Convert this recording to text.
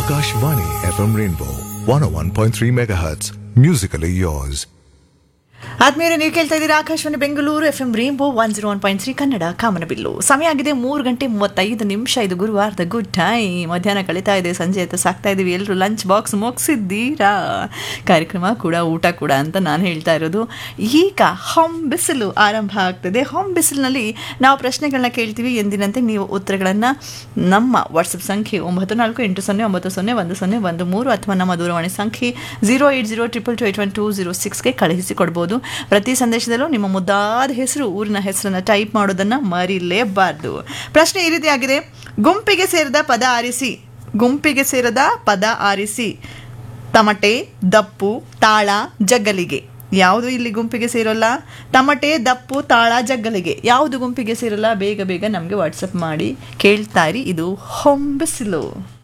Akashvani FM Rainbow 101.3 MHz. Musically yours. ಆದ್ಮೇಲೆ ನೀವು ಕೇಳ್ತಾ ಇದ್ದೀರಾ Akashvani Bengaluru F M rainbow one zero one point three Kannada ಕಾಮನಬಿಲ್ಲು ಸಮಯ ಆಗಿದೆ ಮೂರು ಗಂಟೆ ಮೂವತ್ತೈದು ನಿಮಿಷ ಇದು ಗುರುವಾರದ ಗುಡ್ ಟೈಮ್ ಮಧ್ಯಾಹ್ನ ಕಳೀತಾ ಇದೆ ಸಂಜೆ ಆಯ್ತು ಸಾಕ್ತಾ ಇದ್ದೀವಿ ಎಲ್ಲರೂ ಲಂಚ್ ಬಾಕ್ಸ್ ಮುಗಿಸಿದ್ದೀರಾ ಕಾರ್ಯಕ್ರಮ ಕೂಡ ಊಟ ಕೂಡ ಅಂತ ನಾನು ಹೇಳ್ತಾ ಇರೋದು ಈಗ ಹೊಂ ಬಿಸಿಲು ಆರಂಭ ಆಗ್ತದೆ ಹೊಂ ಬಿಸಿಲಿನಲ್ಲಿ ನಾವು ಪ್ರಶ್ನೆಗಳನ್ನ ಕೇಳ್ತೀವಿ ಎಂದಿನಂತೆ ನೀವು ಉತ್ತರಗಳನ್ನು ನಮ್ಮ ವಾಟ್ಸಪ್ ಸಂಖ್ಯೆ ಒಂಬತ್ತು ನಾಲ್ಕು ಎಂಟು ಸೊನ್ನೆ ಒಂಬತ್ತು ಸೊನ್ನೆ ಒಂದು ಸೊನ್ನೆ ಒಂದು ಮೂರು ಅಥವಾ ನಮ್ಮ ದೂರವಾಣಿ ಸಂಖ್ಯೆ zero eight zero triple two eight one two zero ಸಿಕ್ಸ್ಗೆ ಕಳುಹಿಸಿಕೊಡ್ಬೋದು ಪ್ರತಿ ಸಂದೇಶದಲ್ಲೂ ನಿಮ್ಮ ಮುದ್ದಾದ ಹೆಸರು ಊರಿನ ಹೆಸರನ್ನು ಟೈಪ್ ಮಾಡೋದನ್ನು ಮರಿಲೇಬಾರ್ದು ಪ್ರಶ್ನೆ ಈ ರೀತಿಯಾಗಿದೆ ಗುಂಪಿಗೆ ಸೇರಿದ ಪದ ಆರಿಸಿ ಗುಂಪಿಗೆ ಸೇರದ ಪದ ಆರಿಸಿ ತಮಟೆ ದಪ್ಪು ತಾಳ ಜಗ್ಗಲಿಗೆ ಯಾವುದು ಇಲ್ಲಿ ಗುಂಪಿಗೆ ಸೇರೋಲ್ಲ ತಮಟೆ ದಪ್ಪು ತಾಳ ಜಗ್ಗಲಿಗೆ ಯಾವುದು ಗುಂಪಿಗೆ ಸೇರಲ್ಲ ಬೇಗ ಬೇಗ ನಮಗೆ ವಾಟ್ಸಪ್ ಮಾಡಿ ಕೇಳ್ತಾರಿ ಇದು ಹೊಂಬಿಸಿಲು